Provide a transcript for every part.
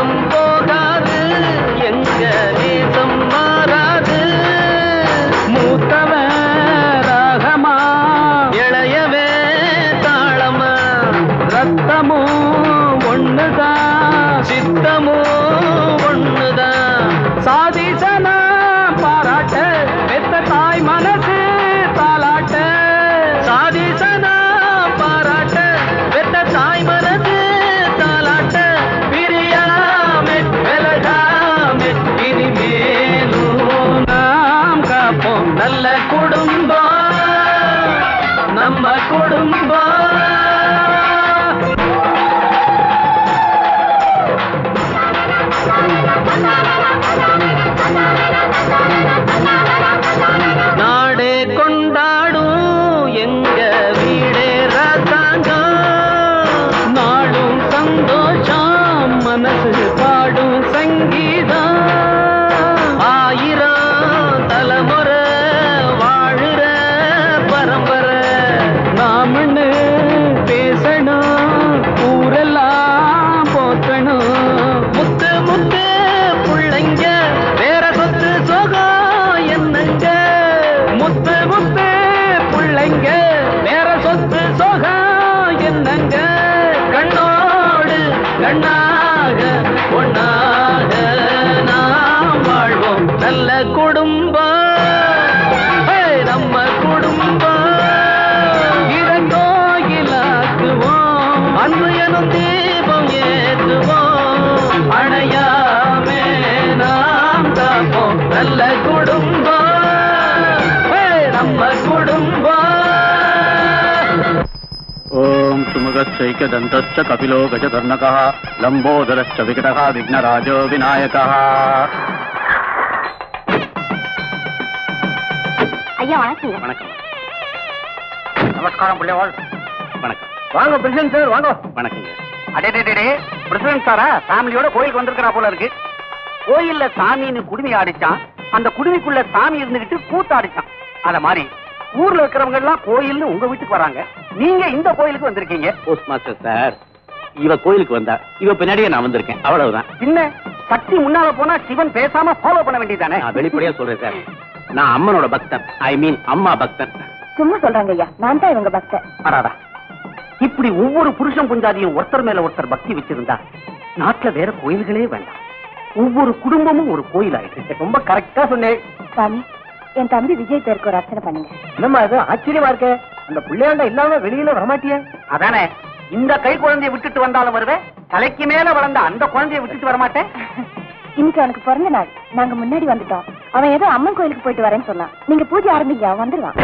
காலம் போகாது எங்க நேசம் மாறாது மூத்தவன் ராகமா இளையவே தாளமா ரத்தமும் ஒண்ணுதான் சித்தமும் ஒண்ணுதான் சாதிசனா பாராட்ட பெத்த தாய் மனசு தாலாட்ட சாதிசனா பாராட்ட பெத்த தாய் மனசு தாலாட்ட பிரியாமே விலகாமே இனிமேலும் நாம் காப்போம் நல்ல குடும்பம் நம்ம குடும்பம் நாடே கொண்டாடும் எங்க வீடே ரசாங்கம் நாடும் சந்தோஷம் மனசு பாடும் சங்கீதம் ஆயிரம் தலைமுறை வாழுற பரம்பரை நாமன்னு பேசணும் ஊரெல்லாம் போற்றணும் முத்து முத்து புள்ளைங்க வேற சொத்து சொகம் என்னங்க முத்து முத்து புள்ளைங்க வேற சொத்து சொகம் என்னங்க கண்ணோடு கண்ணாக ஒண்ணாக நாம் வாழ்வோம் நல்ல குடும்பம் ஹே, நம்ம குடும்பம் இடங்கோயிலாக்குவோம் அன்பு எனும் தீபம் ஏற்றுவோம் அணையாமே நாம் காப்போம் நல்ல குடும்பம் ஹே, நம்ம குடும்பம் ఓం సుముఖైకదంతశ్చ కపిలో గజకర్ణక లంబోదరశ్చ వికట విఘ్నరాజో వినాయక ஐயா வணக்கங்க வணக்கம் நமஸ்காரம் பிள்ளைவாள் வணக்கம் வாங்க பிரசிடன்ட் சார் வாங்க வணக்கங்க அடே பிரசிடன்ட் சாரா ஃபேமிலியோட கோயிலுக்கு வந்திருக்கிறா போல இருக்கு கோயில்ல சாமின்னு குடுமி ஆடிச்சான் அந்த குடுமிக்குள்ள சாமி இருந்துகிட்டு கூத்தாடிச்சான் அத மாதிரி ஊர்ல இருக்கிறவங்க எல்லாம் கோயில்னு உங்க வீட்டுக்கு வராங்க நீங்க இந்த கோயிலுக்கு வந்திருக்கீங்க போஸ்ட் மாஸ்டர் சார் இவ கோயிலுக்கு வந்தா இவ பின்னாடியே நான் வந்திருக்கேன் அவ்வளவுதான் பின்ன சக்தி முன்னால போனா சிவன் பேசாம ஃபாலோ பண்ண வேண்டியதானே நான் வெளிப்படையா சொல்றேன் சார் நான் அம்மனோட பக்தன் ஐ மீன் அம்மா பக்தன் சும்மா சொல்றாங்க ஐயா நான் தான் இவங்க பக்தர் அடாடா இப்படி ஒவ்வொரு புருஷன் புஞ்சாதியும் ஒருத்தர் மேல ஒருத்தர் பக்தி வச்சிருந்தா நாட்டுல வேற கோயில்களே வேண்டாம் ஒவ்வொரு குடும்பமும் ஒரு கோயில் ஆயிடுச்சு ரொம்ப கரெக்டா சொன்னேன் சாமி என் தம்பி விஜய் பேருக்கு ஒரு அர்ச்சனை பண்ணுங்க என்னம்மா இது ஆச்சரியமா இருக்க அந்த பிள்ளையாண்ட இல்லாம வெளியில வரமாட்டிய அதானே இந்த கை குழந்தைய விட்டுட்டு வந்தாலும் வருவேன் தலைக்கு மேல வளர்ந்த அந்த குழந்தைய விட்டுட்டு வரமாட்டேன் இன்னைக்கு அவனுக்கு பிறந்த நாள் நாங்க முன்னாடி வந்துட்டோம் அவன் ஏதோ அம்மன் கோயிலுக்கு போயிட்டு வரேன்னு சொன்னான் நீங்க பூஜை ஆரம்பிங்க அவன் வந்துருவான்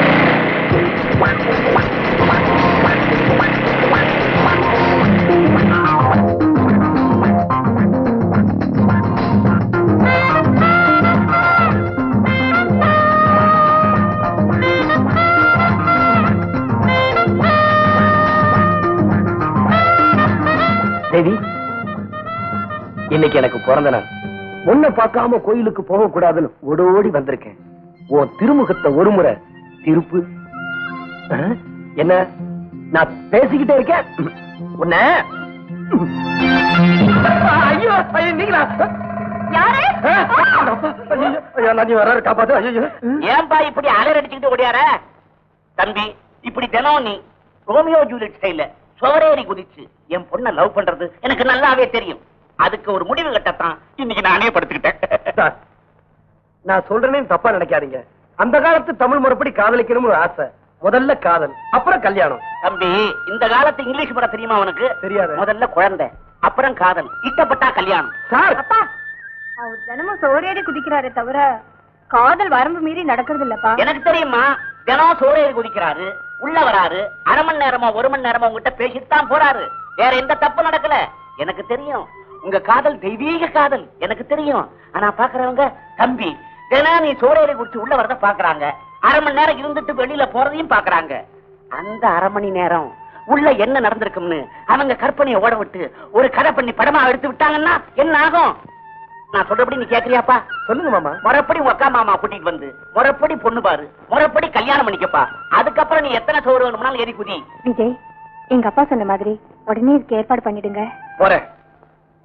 தேவி இன்னைக்கு எனக்கு பிறந்த நாள் உன்னை பார்க்காம கோயிலுக்கு போக கூடாதுன்னு ஓடோடி வந்திருக்கேன் உன் திருமுகத்தை ஒரு முறை திருப்பு ஆ? என்ன நான் பேசிக்கிட்டே இருக்கேன் உன்ன ஐயோ ஐயோ, நீங்களா யாரு ஐயோ, ஐயோ, நான் நீ வராரு காப்பாத்து ஐயோ ஏன்பா இப்படி அலர் அடிச்சுக்கிட்டு ஓடியார தம்பி இப்படி தினம் நீ ரோமியோ ஜூலியட் ஸ்டைல சோரேறி குதிச்சு என் பொண்ண லவ் பண்றது எனக்கு நல்லாவே தெரியும் அதுக்கு ஒரு முடிவு கட்டத்தான் இன்னைக்கு நானே படுத்துக்கிட்டேன் சார், நான் சொல்றேன்னு தப்பா நினைக்காதீங்க அந்த காலத்து தமிழ் முறைப்படி காதலிக்கணும்னு ஒரு ஆசை முதல்ல காதல் அப்புறம் கல்யாணம் தம்பி இந்த காலத்து இங்கிலீஷ் படம் தெரியுமா உனக்கு தெரியாது. முதல்ல குழந்தை அப்புறம் காதல் இட்டப்பட்டா கல்யாணம் சார் அப்பா அவர் தினமும் சோறேறி குதிக்கிறாரே தவிர காதல் வரம்பு மீறி நடக்கிறது இல்லப்பா எனக்கு தெரியுமா தினம் சோரேறி குதிக்கிறாரு உள்ள வராரு அரை மணி நேரமோ ஒரு மணி நேரமோ உங்ககிட்ட பேசிட்டு தான் போறாரு வேற எந்த தப்பு நடக்கல எனக்கு தெரியும் உங்க காதல் தெய்வீக காதல் எனக்கு தெரியும் ஆனா பாக்குறவங்க தம்பி தினம் நீ சோரேறி குடிச்சு உள்ள வரத பாக்குறாங்க அரை மணி நேரம் இருந்துட்டு வெளியில போறதையும் பாக்குறாங்க அந்த அரை மணி நேரம் உள்ள என்ன நடந்திருக்கும்னு அவங்க கற்பனையை ஓட விட்டு ஒரு கதை பண்ணி படமா எடுத்து விட்டாங்கன்னா என்ன ஆகும் நான் சொல்றபடி நீ கேக்குறியாப்பா சொல்லுங்க மாமா முறைப்படி உங்க அக்கா மாமா கூட்டிட்டு வந்து முறைப்படி பொண்ணு பாரு முறைப்படி கல்யாணம் பண்ணிக்கப்பா அதுக்கப்புறம் நீ எத்தனை சோறு வேணும்னாலும் ஏறி குதி விஜய் எங்க அப்பா சொன்ன மாதிரி உடனே இதுக்கு ஏற்பாடு பண்ணிடுங்க போறேன்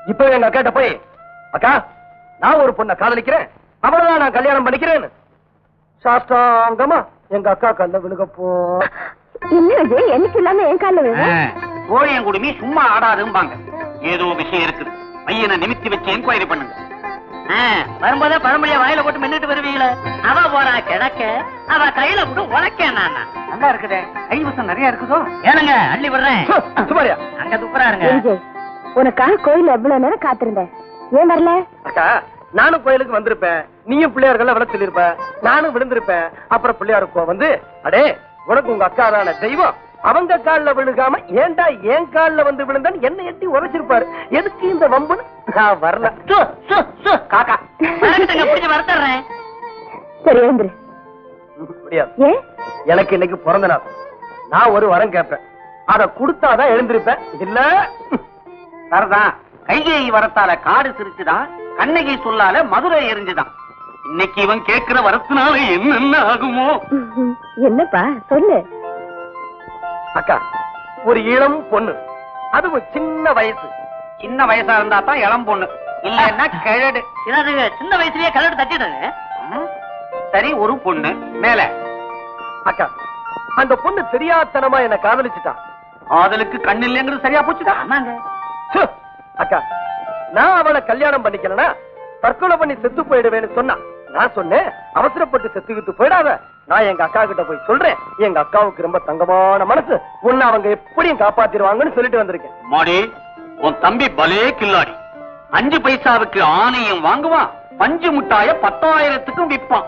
இப்ப எங்க அக்காட்ட போய் அக்கா நான் ஒரு பொண்ணை காதலிக்கிறேன் அவளதான் நான் கல்யாணம் பண்ணிக்கிறேன்னு சாஷ்டாங்கமா எங்க அக்கா கல்ல விழுக போ என்ன விஜய் என்னைக்கு இல்லாம என் கால விழு கோழியன் குடுமி சும்மா ஆடாதும்பாங்க ஏதோ விஷயம் இருக்குது பையனை நிமித்தி வச்சு என்கொயரி பண்ணுங்க ஆ, வரும்போதே பழமொழிய வாயில போட்டு மின்னுட்டு வருவீங்களே அவ போறா கிழக்க அவ கையில கூட உழைக்க நான் நல்லா இருக்குதே கைவசம் நிறைய இருக்குதோ ஏனுங்க அள்ளி விடுறேன் சுமாரியா அங்க துப்புரா இருங்க விஜய் உனக்காக கோயில்ல எவ்வளவு நேரம் காத்திருந்தேன் ஏன் வரல அக்கா நானும் கோயிலுக்கு வந்திருப்பேன் நீயும் பிள்ளையார்கள் விட சொல்லிருப்ப நானும் விழுந்திருப்பேன் அப்புறம் பிள்ளையாருக்கோ வந்து அடே உனக்கு உங்க அக்கா தான தெய்வம் அவங்க கால்ல விழுகாம ஏன்டா என் கால்ல வந்து விழுந்தான்னு என்ன எட்டி உரைச்சிருப்பாரு எதுக்கு இந்த வம்புன்னு நான் வரல சு, சு, சு, காக்கா வரட்டுங்க, பிடிச்சு வரட்டுறேன் சரி எழுந்துரு முடியாது ஏன் எனக்கு இன்னைக்கு பிறந்த நாள் நான் ஒரு வரம் கேட்பேன் அத கொடுத்தாதான் எழுந்திருப்பேன் இல்ல சரிதான் கைகேயி வரத்தால காடு சிரிச்சுதான் கண்ணகி சொல்லால மதுரை எரிஞ்சுதான் இன்னைக்கு இவன் கேட்கிற வரத்தினால என்னென்ன ஆகுமோ என்னப்பா சொல்லு அக்கா ஒரு இளம் பொண்ணு அதுவும் சின்ன வயசு சின்ன வயசா இருந்தா தான் இளம் பொண்ணு இல்லன்னா கிழடு என்னதுங்க சின்ன வயசுலயே கலர் தட்டிடுங்க ம்? சரி ஒரு பொண்ணு மேல அக்கா அந்த பொண்ணு தெரியாதனமா என்ன காதலிச்சுட்டா காதலுக்கு கண்ணு இல்லைங்கிறது சரியா போச்சுடா ஆமாங்க சு, அக்கா நான் அவளை கல்யாணம் பண்ணிக்கலனா தற்கொலை பண்ணி செத்து போயிடுவேன்னு சொன்னா நான் சொன்னேன் அவசரப்பட்டு செத்துக்கிட்டு போயிடாத நான் எங்க அக்கா கிட்ட போய் சொல்றேன் எங்க அக்காவுக்கு ரொம்ப தங்கமான மனசு உன்னை அவங்க எப்படியும் காப்பாத்திடுவாங்கன்னு சொல்லிட்டு வந்திருக்கேன் மாடி உன் தம்பி பலே கில்லாடி அஞ்சு பைசாவுக்கு ஆணையம் வாங்குவான் பஞ்சு முட்டாய பத்தாயிரத்துக்கும் விற்பான்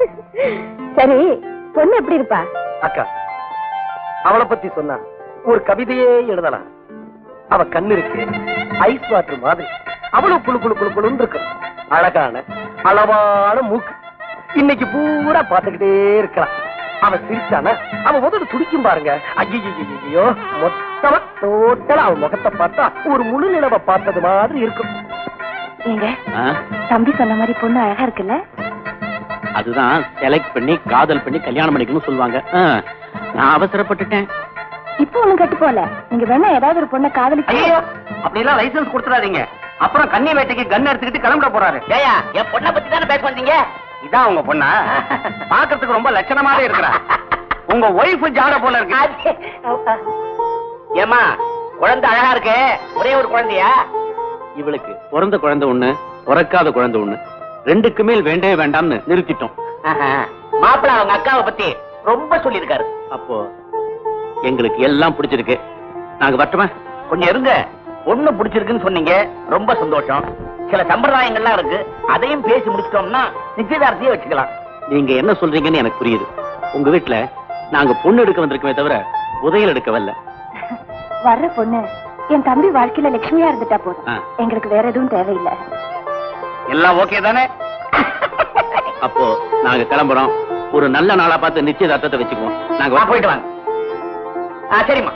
சரி பொண்ணு எப்படி இருப்பா அக்கா அவளை பத்தி சொன்னா ஒரு கவிதையே எழுதலாம் அவ கண்ணு இருக்கு ஐஸ் வாட்டர் மாதிரி அவ்வளவு குளு குளு குளு குளுன்னு இருக்கு அழகான அளவான மூக்கு இன்னைக்கு பூரா பாத்துக்கிட்டே இருக்கலாம் அவ சிரிச்சானா அவ உதடு துடிக்கும் பாருங்க ஐயோ மொத்தமா டோட்டலா அவ முகத்தை பார்த்தா ஒரு முழு நிலவை பார்த்தது மாதிரி இருக்கும் ஏங்க தம்பி சொன்ன மாதிரி பொண்ணு அழகா இருக்குல்ல அதுதான் செலக்ட் பண்ணி காதல் பண்ணி கல்யாணம் பண்ணிக்கணும்னு சொல்லுவாங்க ஆ, நான் அவசரப்பட்டுட்டேன் இப்போ ஒண்ணும் கட்டு போல நீங்க வேணா ஏதாவது ஒரு பொண்ணை காதலிச்சு ஐயோ அப்படி எல்லாம் லைசன்ஸ் கொடுத்துறாதீங்க அப்புறம் கன்னி வேட்டைக்கு கன் எடுத்துக்கிட்டு கிளம்பிட போறாரு ஏயா என் பொண்ணை பத்தி தானே பேச வந்தீங்க இதான் உங்க பொண்ணா பாக்குறதுக்கு ரொம்ப லட்சணமாவே இருக்கிறா உங்க ஒய்ஃப் ஜாட போல இருக்கு ஏமா குழந்தை அழகா இருக்கு ஒரே ஒரு குழந்தையா இவளுக்கு பிறந்த குழந்தை ஒண்ணு பிறக்காத குழந்தை ஒண்ணு ரெண்டுக்கு மேல் வேண்டவே வேண்டாம்னு நிறுத்திட்டோம் மாப்பிள்ள அவங்க அக்காவை பத்தி ரொம்ப சொல்லியிருக்காரு அப்போ எங்களுக்கு எல்லாம் பிடிச்சிருக்கு நாங்க வரட்டுமா கொஞ்சம் இருங்க பொண்ணு பிடிச்சிருக்குன்னு சொன்னீங்க ரொம்ப சந்தோஷம் சில சம்பிரதாயங்கள்லாம் இருக்கு அதையும் பேசி முடிச்சிட்டோம்னா நிச்சயதார்த்தையே வச்சுக்கலாம் நீங்க என்ன சொல்றீங்கன்னு எனக்கு புரியுது உங்க வீட்டுல நாங்க பொண்ணு எடுக்க வந்திருக்கவே தவிர புதையல் எடுக்க வரல வர்ற பொண்ணு என் தம்பி வாழ்க்கையில லட்சுமியா இருந்துட்டா போதும் ஆ. எங்களுக்கு வேற எதுவும் தேவையில்லை எல்லாம் ஓகே தானே அப்போ நாங்க கிளம்புறோம் ஒரு நல்ல நாளா பார்த்து நிச்சயதார்த்தத்தை வச்சுக்குவோம் நாங்க வா வரோம். போயிட்டு வாங்க ஆ சரிம்மா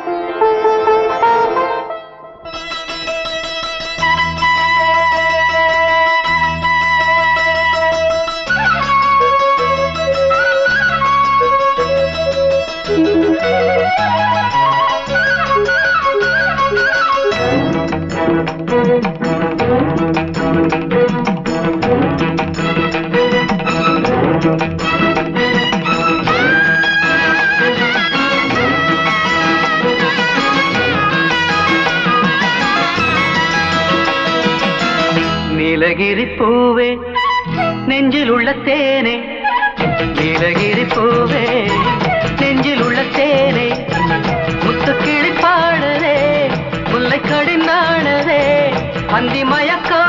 நீலகிரி பூவே நெஞ்சில் உள்ள தேனே நீலகிரி பூவே நெஞ்சில் உள்ள தேனே முத்துக்கிளி பாடுதே முல்லை கடிந்தாடுதே அந்தி மயக்கா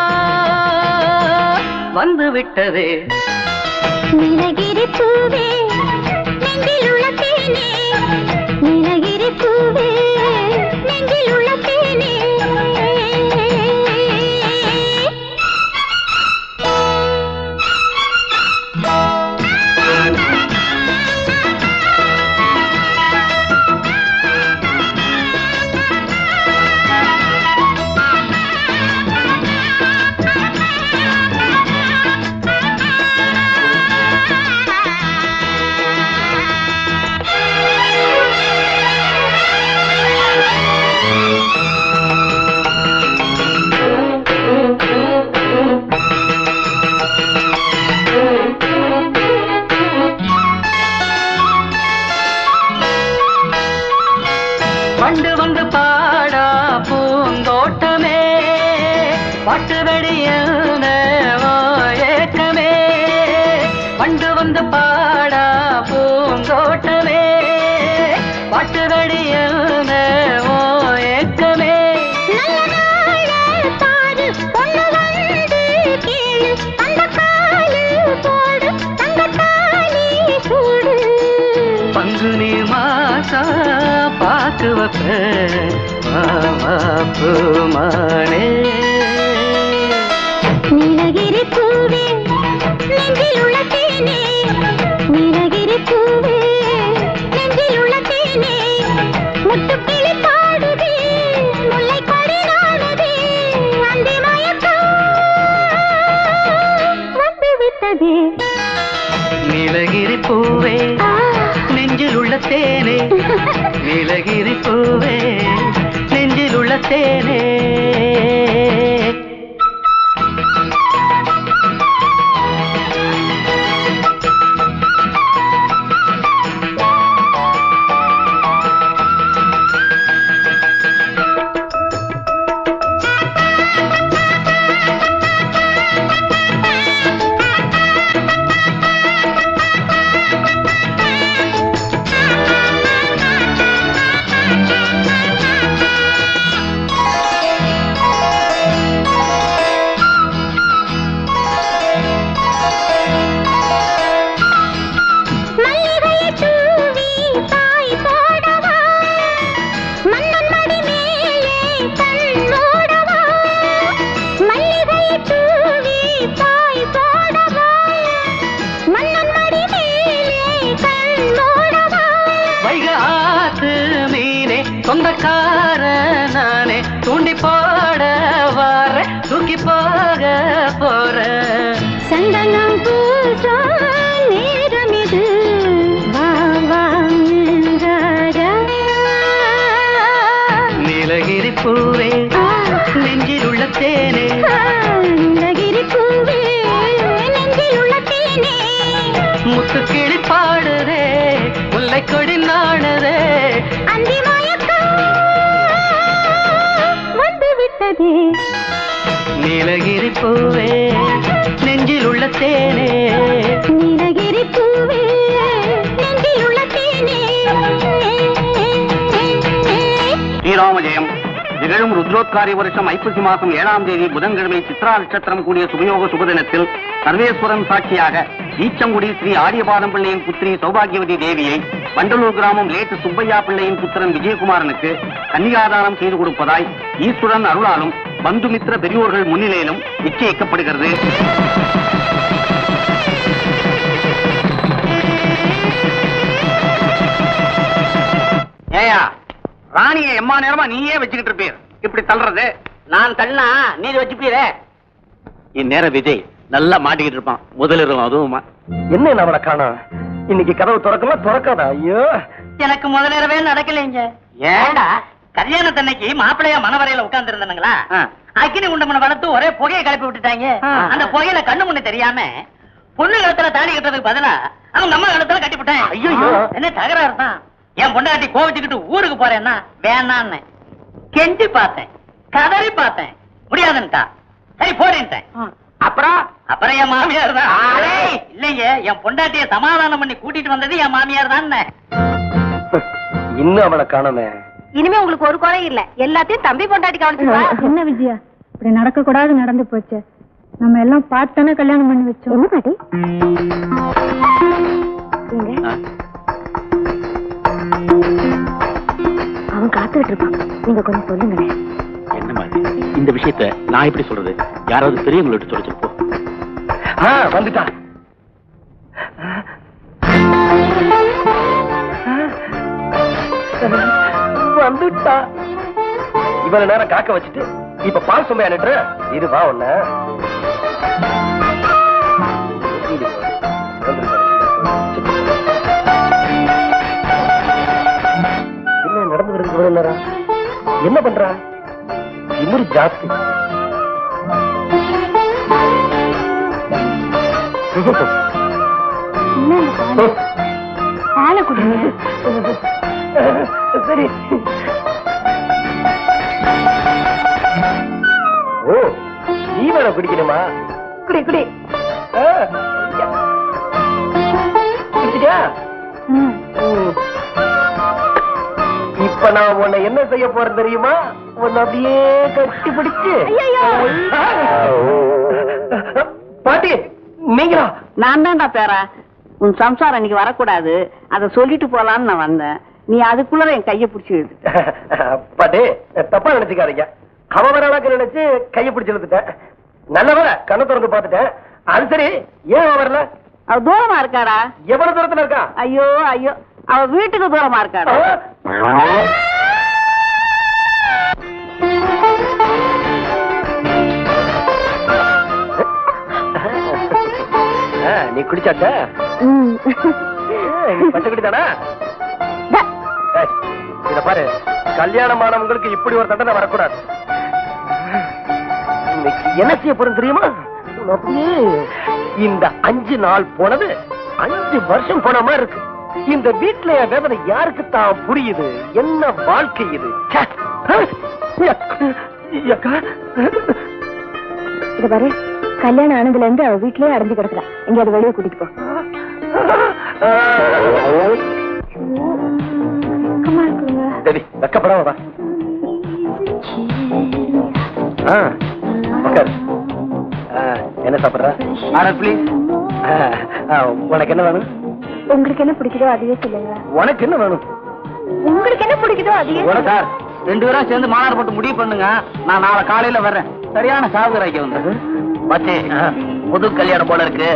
வந்து விட்டதே நீலகிரி பூவே நெஞ்சில் உள்ள தேனே நீலகிரி பூவே நெஞ்சில் உள்ள தேனே பாட்டுதடி என்ன ஓ ஏக்கமே பண்டு வந்து பாடா பூங்கோட்டமே பாட்டுதடி என்ன ஓ ஏக்கமே நல்ல நாள பாரு பொண்ணு வந்து கேளு அந்த காலு போடு தங்க தாலி சூடு பங்குனி மாசா பாக்கு வைப்பேன் வா, வா, பூமானே நீலகிரி பூவே நெஞ்சில் உள்ள தேனே நீலகிரி பூவே நெஞ்சில் உள்ள தேனே முட்டுக்கிளி பாடுதே முல்லை கொடி நாடுதே அந்தி மயக்கம் வந்து விட்டதே நீலகிரி பூவே ஆ. நெஞ்சில் உள்ள தேனே நீலகிரி பூவே நெஞ்சில் உள்ள தேனே மல்லிகையை தூவி தாய் போடவா மன்னன் மடி மேலே கண்ணோடவா மல்லிகையை தூவி தாய் போடவா மன்னன் மடி மேலே கண்ணோடவா வைக ஆத்து மீனே சொந்தக்கார நானே தூண்டி போட வார தூக்கி போக போற சந்தனம் பூசும் நேரம் இது வா வா ராஜா நீலகிரி பூவே நெஞ்சில் உள்ள தேனே நீலகிரி பூவே நெஞ்சில் உள்ள தேனே முத்து கிளி பாடுதே முல்லை கொடி நாடுதே அந்தி மயக்கம் வந்து விட்டதே நீலகிரி பூவே நெஞ்சில் உள்ள தேனே நீலகிரி பூவே நெஞ்சில் உள்ள தேனே ஸ்ரீராம ஜெயம் திகழும் ருத்ரோத்காரி வருஷம் ஐப்பசி மாசம் ஏழாம் தேதி புதன்கிழமை சித்ரா நட்சத்திரம் கூடிய சுபயோக சுபதினத்தில் சர்வேஸ்வரன் சாட்சியாக ஈச்சங்குடி ஸ்ரீ ஆரியபாதம் பிள்ளையின் புத்திரி சௌபாகியவதி தேவியை வண்டலூர் கிராமம் லேட்டு சுப்பையா பிள்ளையின் புத்திரன் விஜயகுமாரனுக்கு கன்னிகாதானம் செய்து கொடுப்பதாய் ஈஸ்வரன் அருளாலும் பந்துமித்திர பெரியோர்கள் முன்னிலையிலும் நிச்சயிக்கப்படுகிறது ஏயா ராணியை எம்மா நேரமா நீயே வச்சுக்கிட்டு இருப்பீர் இப்படி தள்ளுறது நான் தள்ளா நீதி வச்சுப்பீரே இந்நேரம் விஜய் நல்லா மாட்டிக்கிட்டு இருப்பான் முதலிரும் அதுவுமா என்ன நம்மளை காணோம் இன்னைக்கு கதவு திறக்கல திறக்காதா ஐயோ எனக்கு முதலிரவே நடக்கலைங்க ஏண்டா கல்யாணத்தன்னைக்கு மாப்பிள்ளையா மனவரையில உட்கார்ந்து இருந்தானுங்களா ஆ. அக்கினி குண்டமனை வளர்த்து ஒரே புகையை கிளப்பி விட்டுட்டாங்க அந்த புகையில கண்ணு முன்னு தெரியாம பொண்ணு கழுத்துல தாலி கட்டுறதுக்கு பதிலா அவங்க அம்மா கழுத்துல கட்டி விட்டேன் ஐயையோ. என்ன தகராறு தான் என் பொண்டாட்டி கோவிச்சுக்கிட்டு ஊருக்கு போறேன்னா வேணான்னு கெஞ்சி பார்த்தேன் கதறி பார்த்தேன் முடியாதுன்ட்டா சரி போறேன்ட்டேன் அப்புறம் அப்புறம் என் மாமியார் தான் இல்லைங்க என் பொண்டாட்டிய சமாதானம் பண்ணி கூட்டிட்டு வந்தது என் மாமியார் தான் இன்னும் அவளை காணோமே இனிமே உங்களுக்கு ஒரு குறை இல்ல எல்லாத்தையும் தம்பி பொண்டாட்டி கவனிச்சுப்பா என்ன விஜயா இப்படி நடக்க கூடாது நடந்து போச்சு நம்ம எல்லாம் பார்த்தானே கல்யாணம் பண்ணி வச்சோம் என்ன பாட்டி எங்க ஆ. அவன் காத்துக்கிட்டு இருப்பான் நீங்க கொஞ்சம் சொல்லுங்களேன் என்ன மாதிரி இந்த விஷயத்த நான் எப்படி சொல்றது யாராவது பெரியவங்கள்ட்ட சொல்ல சொல்லுப்போம் ஆ வந்துட்டா வந்துட்டா இவ்வளவு நேரம் காக்க வச்சுட்டு இப்ப பால் சுமையா நின்று இது வா ஒண்ணு என்ன நடந்து வருது இவ்வளவு நேரம் என்ன பண்றா இன்னொரு ஜாஸ்தி பாலை குடிங்க சரி ஓ பாலை குடிக்கணுமா குடி குடி ஆ, ஐயா. குடிச்சிட்டியா ம். ம். இப்ப நான் உன்னை என்ன செய்ய போறேன் தெரியுமா உன்னை அப்படியே கட்டி பிடிச்சு பாட்டி நீங்களா நான் தான்டா பேரா உன் சம்சாரம் இன்னைக்கு வரக்கூடாது அதை சொல்லிட்டு போலான்னு நான் வந்தேன் நீ அதுக்குள்ள என் கைய பிடிச்சி எழுது பாட்டி தப்பா நினைச்சுக்காதீங்க அவன் வர அளவுக்கு நினைச்சு கையை பிடிச்சு இழுத்துட்டேன் நல்லவர கண்ணை திறந்து பார்த்துட்டேன் அது சரி ஏன் அவன் வரல அவ தூரமா இருக்காடா எவ்வளவு தூரத்துல இருக்கா ஐயோ ஐயோ அவ வீட்டுக்கு தூரமா இருக்காடா ஆ, நீ குடிச்சாச்ச ம். நீ பச்சை குடிதானா ஏய், இத பாரு கல்யாணமானவங்களுக்கு இப்படி ஒரு தண்டனை வரக்கூடாது இன்னைக்கு என்ன செய்ய போறேன் தெரியுமா உன்னை அப்படியே இந்த அஞ்சு நாள் போனது அஞ்சு வருஷம் போன மாதிரி இருக்கு இந்த வீட்டுல என் வேதனை யாருக்கு தான் புரியுது என்ன வாழ்க்கை இது ச்சே. அக்கா. இத பாரு கல்யாணம் ஆனதுல இருந்து அவ வீட்லயே அடைஞ்சு கிடக்குறா எங்கேயாவது வெளியே கூட்டிட்டு போ வெக்கமா இருக்குங்க. சரி வெக்கப்படாம வா ஆ, உட்காரு. ஆ, என்ன சாப்பிடுற ஆர்டர் ப்ளீஸ் ஆ, ஆ, உனக்கு என்ன வேணும் உங்களுக்கு என்ன பிடிக்குதோ அதையே சொல்லுங்க உனக்கு என்ன வேணும் உங்களுக்கு என்ன பிடிக்குதோ அதையே உனக்கு சார் ரெண்டு பேரும் சேர்ந்து மாநாடு போட்டு முடிவு பண்ணுங்க நான் நாளை காலையில வர்றேன் சரியான சாகுராய்க்கு வந்து மச்சி புது கல்யாணம் போல இருக்கு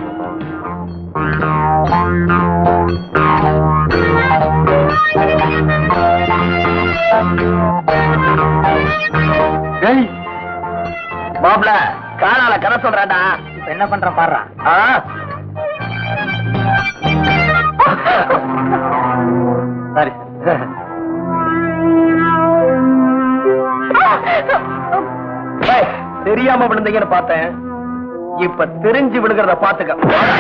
ஏய், மாப்ள காலால கரை சொல்றாடா என்ன பண்ற பாடுறா சரி ஏய், தெரியாம விழுந்தீங்கன்னு பார்த்தேன் இப்ப தெரிஞ்சு விழுகிறத பாத்துக்க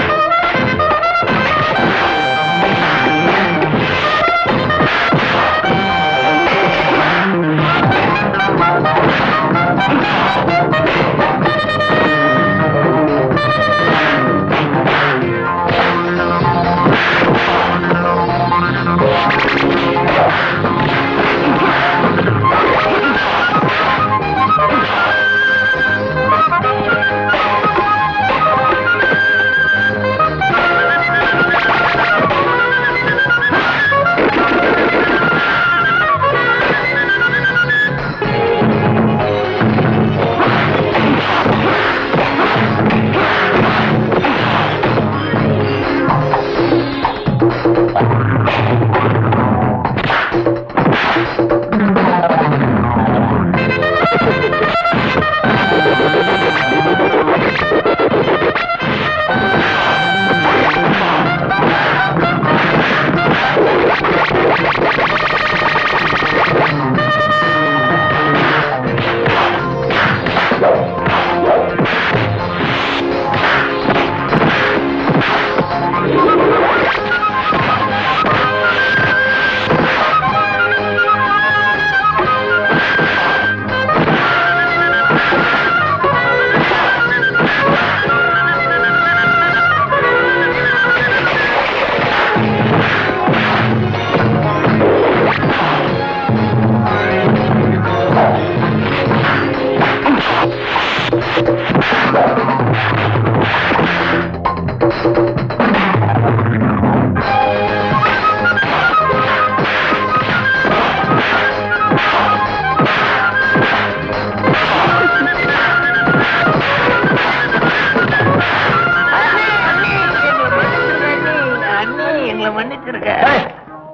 ஏய்.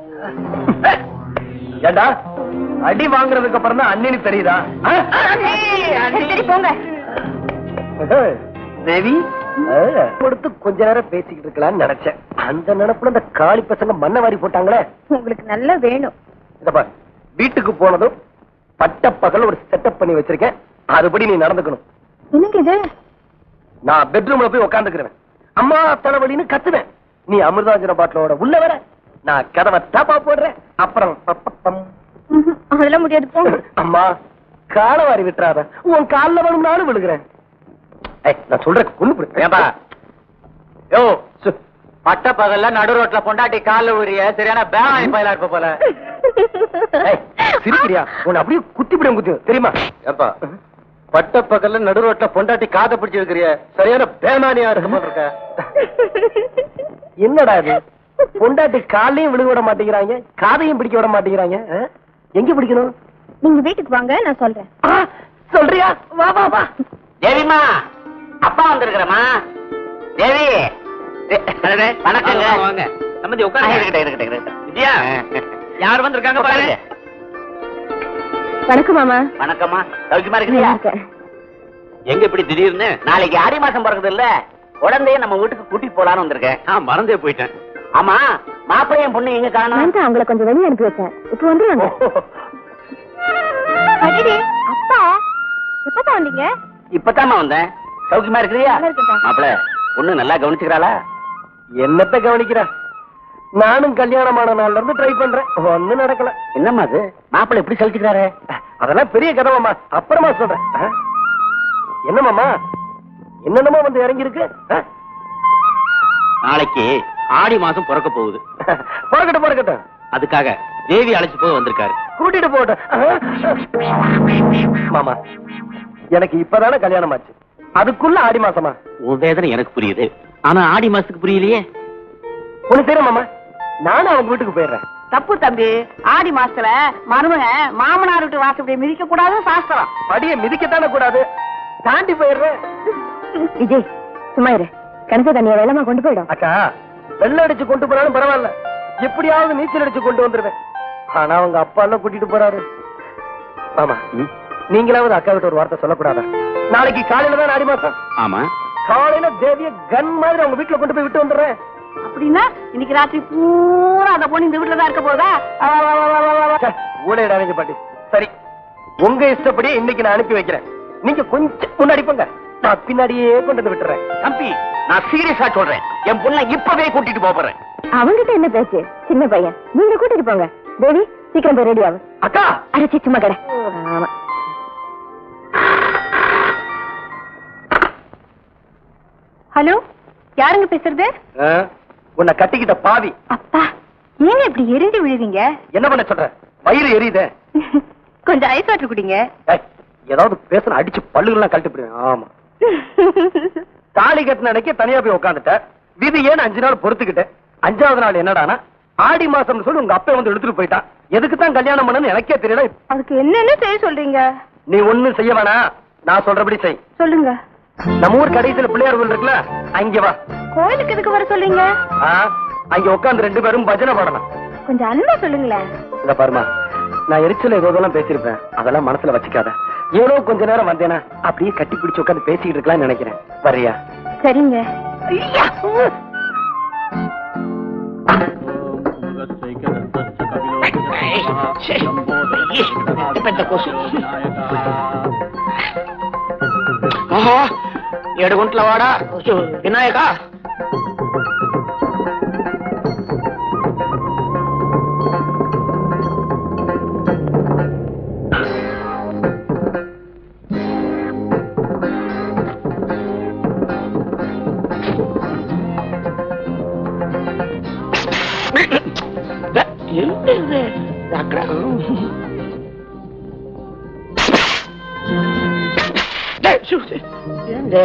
ஏண்டா அடி வாங்குறதுக்கு அப்புறம் தான் அண்ணின்னு தெரியுதா ஆ? சரி போங்க ஏய், தேவி ஆ, கொடுத்து கொஞ்ச நேரம் பேசிக்கிட்டு இருக்கலாம்னு நினைச்சேன் அந்த நினைப்புல இந்த காளி பசங்க மண்ணை வாரி போட்டாங்களே உங்களுக்கு நல்லா வேணும் இத பாரு வீட்டுக்கு போனதும் பட்ட பகல் ஒரு செட்டப் பண்ணி வச்சிருக்கேன் அதுபடி நீ நடந்துக்கணும் என்னங்க இது நான் பெட்ரூம்ல போய் உட்காந்துக்கிறேன் அம்மா தலைவலின்னு கத்துவேன் நீ அமிர்தாஞ்சன பாட்டிலோட உள்ள வர நான் கதவை தாப்பா போடுறேன் அப்புறம் பப்பப்பம். ம்ஹும், அதெல்லாம் முடியாது போங்க அம்மா காலை வாரி விட்டுறாத உன் கால்ல வேணும்னாலும் விழுகிறேன் ஏய், நான் சொல்றேன் கொண்டு ஏன்பா யோ பட்ட பகல்ல நடு ரோட்ல பொண்டாட்டி கால்ல உரிய சரியான பேவாணி பயலா இருப்ப போல சிரிக்கிறியா உன்னை அப்படியே குத்தி விடும் குத்தி தெரியுமா ஏப்பா பட்ட பகல்ல நடு ரோட்ல பொண்டாட்டி காதை பிடிச்சு வைக்கிறிய சரியான பேமானியா இருக்க போல இருக்க என்னடா இது பொண்டாட்டி காலையும் விழுக விட மாட்டேங்கிறாங்க காதையும் பிடிக்க விட மாட்டேங்கிறாங்க ஆ? எங்க பிடிக்கணும் நீங்க வீட்டுக்கு வாங்க நான் சொல்றேன் ஆ, சொல்றியா வா வா வா தேவிமா அப்பா வந்திருக்கிறமா தேவி தே- அடடே, வணக்கங்க வாங்க, வாங்க. சம்மந்தி ஆ, உட்காருங்க இருக்கட்டும், இருக்கட்டும், இருக்கட்டும். விஜயா யார் வந்திருக்காங்க பாருங்க உட்காருங்க. வணக்கம் மாமா வணக்கம்மா சௌக்கியமா நல்லா இருக்கிறியா இருக்கேன் எங்க இப்படி திடீர்னு நாளைக்கு ஆடி மாசம் பிறகுது இல்ல குழந்தைய நம்ம வீட்டுக்கு கூட்டிட்டு போலான்னு வந்திருக்கேன் நான் மறந்தே போயிட்டேன் ஆமா மாப்பிள்ளையும் பொண்ணு எங்க காணும் நான் தான் அவங்கள கொஞ்சம் வெளியே அனுப்பி வச்சேன் இப்போ வந்துருவாங்க அடடே, அப்பா எப்பதான் வந்தீங்க இப்பதாம்மா வந்தேன் சௌக்கியமா இருக்கிறியா நல்லா இருக்கேன்டா. மாப்பிள்ள பொண்ணு நல்லா கவனிச்சுக்கிறாளா என்னத்த கவனிக்கிறா நானும் கல்யாணமான நாள்ல இருந்து ட்ரை பண்றேன் ஒண்ணும் நடக்கல என்னம்மா அது மாப்பிள்ளை எப்படி சலிச்சுக்கிறாரு அதெல்லாம் பெரிய கதை மாமா அப்புறமா சொல்றேன் ஆ? என்ன மாமா என்னென்னமோ வந்து இறங்கி இருக்கு நாளைக்கு ஆடி மாசம் பிறக்க போகுது பிறக்கட்டும் பிறக்கட்டும் அதுக்காக தேவி அழைச்சு போக வந்திருக்காரு கூட்டிட்டு போட்டோம் மாமா எனக்கு இப்பதானே கல்யாணம் ஆச்சு அதுக்குள்ள ஆடி மாசமா உன் வேதனை எனக்கு புரியுது ஆனா ஆடி மாசத்துக்கு புரியலையே உனக்கு தெரியும் மாமா நானும் அவங்க வீட்டுக்கு போயிடுறேன் தப்பு தம்பி ஆடி மாசத்துல மருமக மாமனார் வீட்டு வாசப்படி மிதிக்க கூடாதுன்னு சாஸ்திரம் படியை மிதிக்கத்தானே கூடாது தாண்டி போயிடுறேன் விஜய் சும்மா இரு கிணத்து தண்ணியை வெள்ளமா கொண்டு போயிடும் அக்கா வெள்ளம் அடிச்சு கொண்டு போனாலும் பரவாயில்ல எப்படியாவது நீச்சல் அடிச்சு கொண்டு வந்துருவேன் ஆனா அவங்க அப்பா எல்லாம் கூட்டிட்டு போறாரு ஆமா நீங்களாவது அக்கா கிட்ட ஒரு வார்த்தை சொல்லக்கூடாதா நாளைக்கு காலையில தான் ஆடி மாசம் ஆமா காலையில தேவிய கன் மாதிரி அவங்க வீட்டுல கொண்டு போய் விட்டு வந்துடுறேன் அப்படின்னா இன்னைக்கு ராத்திரி பூரா அந்த பொண்ணு இந்த வீட்டுல தான் இருக்க போதா ச்சே, ஊழையிடாதீங்க பாட்டி சரி உங்க இஷ்டப்படி இன்னைக்கு நான் அனுப்பி வைக்கிறேன் நீங்க கொஞ்சம் முன்னாடி போங்க நான் பின்னாடியே கொண்டு வந்து விட்டுறேன் தம்பி நான் சீரியஸா சொல்றேன் என் பொண்ணை இப்பவே கூட்டிட்டு போப் போறேன் அவங்கிட்ட என்ன பேச்சு சின்ன பையன் நீங்க கூட்டிட்டு போங்க தேவி சீக்கிரம் போய் ரெடி ஆகும் அக்கா அரைச்சி சும்மா கடை ஆமா ஹலோ யாருங்க பேசுறது ஆ, உன்னை கட்டிக்கிட்ட பாவி அப்பா ஏங்க இப்படி எரிஞ்சு விழுவீங்க என்ன பண்ண சொல்ற வயிறு எரியுதே கொஞ்சம் ஐஸ் வாட்டர் குடிங்க ஏய், ஏதாவது பேசுன அடிச்சு பல்லுகள்லாம் கழட்டி போடுவேன் ஆமா தாலி கட்டின அன்னைக்கு தனியா போய் உட்காந்துட்ட விதி ஏன்னு அஞ்சு நாள் பொறுத்துக்கிட்டேன் அஞ்சாவது நாள் என்னடானா ஆடி மாசம்னு சொல்லி உங்க அப்பா வந்து எடுத்துட்டு போயிட்டான் எதுக்கு தான் கல்யாணம் பண்ணனு எனக்கே தெரியல அதுக்கு என்னென்ன செய்ய சொல்றீங்க நீ ஒண்ணும் செய்ய வேணாம் நான் சொல்றபடி செய் சொல்லுங்க நம்ம ஊர் கடைசியில பிள்ளையார் கோயில் இருக்குல்ல அங்க வா கோயிலுக்கு எதுக்கு வர சொல்றீங்க ஆ, அங்க உட்கார்ந்து ரெண்டு பேரும் பஜனை பாடணும் கொஞ்சம் அன்பா சொல்லுங்களேன் இந்த பாருமா நான் எரிச்சல ஏதோ இதெல்லாம் பேசியிருப்பேன் அதெல்லாம் மனசுல வச்சுக்காத ஏதோ கொஞ்ச நேரம் வந்தேனா அப்படியே கட்டி பிடிச்சு உட்கார்ந்து பேசிட்டு இருக்கலாம்னு நினைக்கிறேன் வரியா சரிங்க ఏడు గుంట్ల వాడా వినాయక అక్కడ ఏందే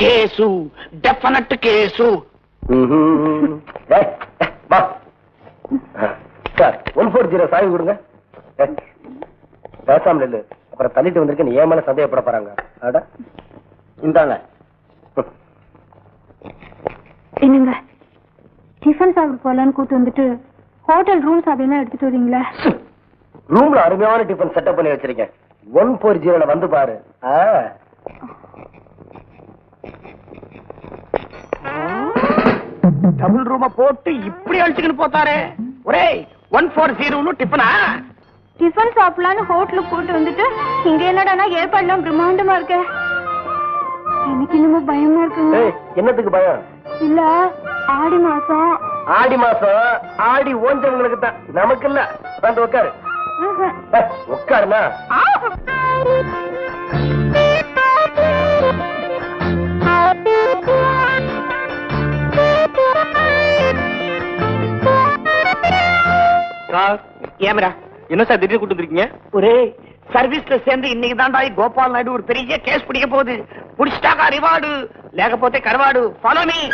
கேசு டெஃபனட் கேசு ம்ஹும். டேய், டேய், வா ஆ, சார் ஒன் ஃபோர் ஜீரோ சாவி கொடுங்க டேய், பேசாம இல்ல அப்புறம் தள்ளிட்டு வந்திருக்க நீ ஏன் மேல சந்தேகப்பட போறாங்க அட இந்தாங்க என்னங்க டிஃபன் சாப்பிட போலான்னு கூட்டு வந்துட்டு ஹோட்டல் ரூம் சாப்பிடலாம் எடுத்துட்டு வரீங்களா ரூம்ல அருமையான டிஃபன் செட்டப் பண்ணி வச்சிருக்கேன் ஒன் ஃபோர் ஜீரோல வந்து பாரு ஆ. டபுள் ரூம போட்டு இப்படி அழிச்சுக்கிட்டு போத்தாரே ஒரே ஒன் ஃபோர் ஜீரோன்னு டிஃபனா டிஃபன் சாப்பிடலான்னு ஹோட்டலுக்கு கூட்டு வந்துட்டு இங்க என்னடானா ஏற்பாடுலாம் பிரம்மாண்டமா இருக்க எனக்கு என்னமோ பயமா இருக்குங்க ஏய், என்னத்துக்கு பயம் இல்ல ஆடி மாசம் ஆடி மாசம் ஆடி ஓஞ்சவங்களுக்கு தான் நமக்கு இல்ல வந்து உட்காரு ம்ஹும். ஏய், உட்காருமா சார் ஏமரா என்ன சார் திடீர்னு கூட்டு வந்திருக்கீங்க ஒரே சர்வீஸ்ல சேர்ந்து இன்னைக்கு தான்டா கோபால் நாயுடு ஒரு பெரிய கேஸ் பிடிக்க போகுது புடிச்சிட்டாக்கா ரிவார்டு లేకపోతే కరవాడు ఫాలో మీ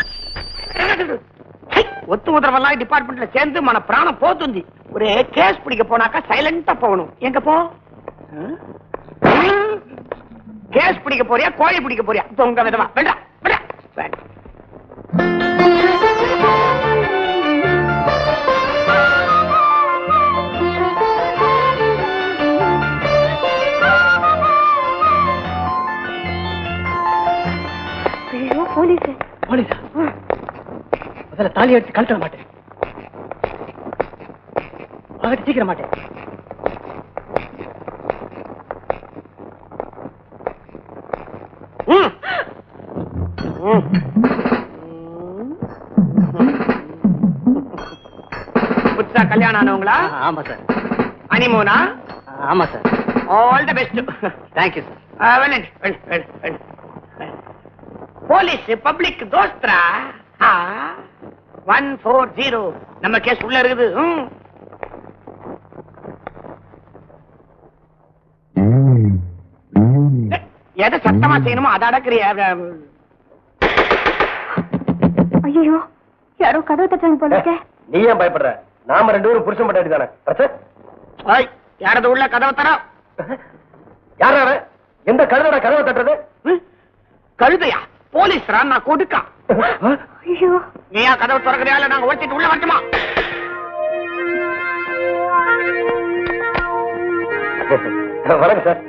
ఒత్తు ముద్రవల్ల డిపార్ట్మెంట్ లో சேர்ந்து మన ప్రాణం పోతుంది ఒరే కేసు పిడిక పోనాక సైలెంట్ పోవணும் எங்க போ கேஸ் பிடிக்க போறியா கோழி பிடிக்க போறியா தொங்க விதமா வேண்டாம் வேண்டாம் வேண்டாம் ஐயோ போலீஸ் போலீஸா முதல்ல தாலி எடுத்து கழட்ட மாட்டேன் பகட்டு சீக்கிரம் மாட்டேன் ம். ம். புதுசா கல்யாணம் ஆனவங்களா ஆமா சார் அனிமோனா ஆமா sir all the best thank you sir police public தோஸ்திரா ஒன் ஃபோர் ஜீரோ நம்ம கேஸ் உள்ள இருக்குது ம். ஏய், எதை சத்தமா செய்யணுமோ அதை அடக்குறிய ஐயோ யாரோ கதவு தட்டாங்க போல இருக்கே நீ ஏன் பயப்படுற நாம ரெண்டு பேரும் புருஷன் பட்டாடி தானே யாரது உள்ள கதவை தரோம் யார் யாரு எந்த கழுதோட கதவை தட்டுறது கழுதையா போலீஸ் நான் கொடுக்கா ஐயோ நீயா கதவை திறக்கிறியா இல்ல நாங்க ஒழிச்சிட்டு உள்ள வரட்டுமா வணக்கம் சார்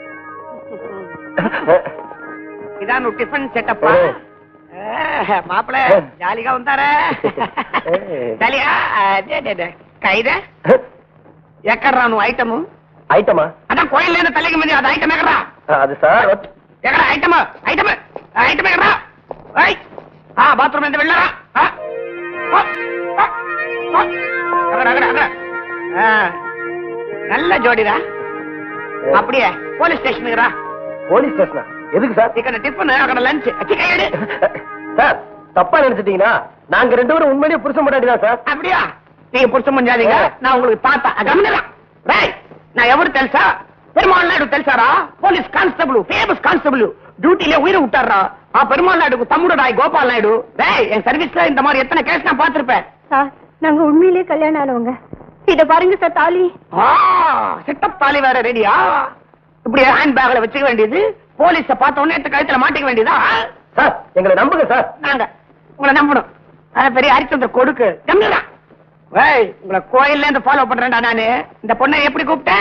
இதான் உன் டிஃபன் செட்டப்பா ஓ. மாப்பிள ஜாலிகா வந்தாரே ஜாலியா கைத ఎక్కడ్రా నువ్వు ఐటమ్ ஐட்டமா అదా కోయిల్ లేని తల్లికి మీద అది ఐటమ్ ఎక్కడ్రా அது சார் ఎక్కడ ఐటమ్ ఐటమ్ ఐటమ్ ఎక్కడ్రా ఐ ఆ బాత్రూమ్ ఎంత వెళ్ళారా ఆ? ఆ, ఆ, ఆ. అక్కడ అక్కడ అక్కడ ఆ, நல்ல ஜோடிடா அப்படியே போலீஸ் ஸ்டேஷனுக்கு ரா போலீஸ் ஸ்டேஷனா எதுக்கு சார் ఇక్కడ டிஃபன் అక్కడ లంచ్ கையெடு சார் தப்பா நினைச்சிட்டீங்கன்னா நாங்க ரெண்டு பேரும் உண்மையிலேயே புருஷன் பட்டாடி தான் சார் அப்படியா நீங்க புடிச்ச முடியாதீங்க நான் உங்களுக்கு பார்த்தா கவனிடலாம் ரைட் நான் ఎవరు తెలుసా పెరుమాళ్ నాయుడు తెలుసారా పోలీస్ కానిస్టేబుల్ ఫేమస్ కానిస్టేబుల్ டியூட்டில உயிரை விட்டாரா ஆ பெருமாள் நாயுடுக்கு தம்முடு ராய் கோபால் நாயுடு டேய் என் சர்வீஸ்ல இந்த மாதிரி எத்தனை கேஸ் நான் பார்த்திருப்பேன் சார் நாங்க உண்மையிலேயே கல்யாணம் ஆனவங்க இத பாருங்க சார் தாலி ஆ செட்டப் தாலி வேற ரெடியா இப்படி ஹேண்ட் பேக்ல வச்சுக்க வேண்டியது போலீஸ பார்த்த உடனே எடுத்து கழுத்துல மாட்டிக்க வேண்டியதா சார் எங்களை நம்புங்க சார் நாங்க உங்களை நம்பணும் ஆனா பெரிய ஹரிச்சந்திர கொடுக்கு நம்புடா ஏய் உங்களை கோயில்ல இருந்து ஃபாலோ பண்றேன்டா நானு இந்த பொண்ணை எப்படி கூப்பிட்டேன்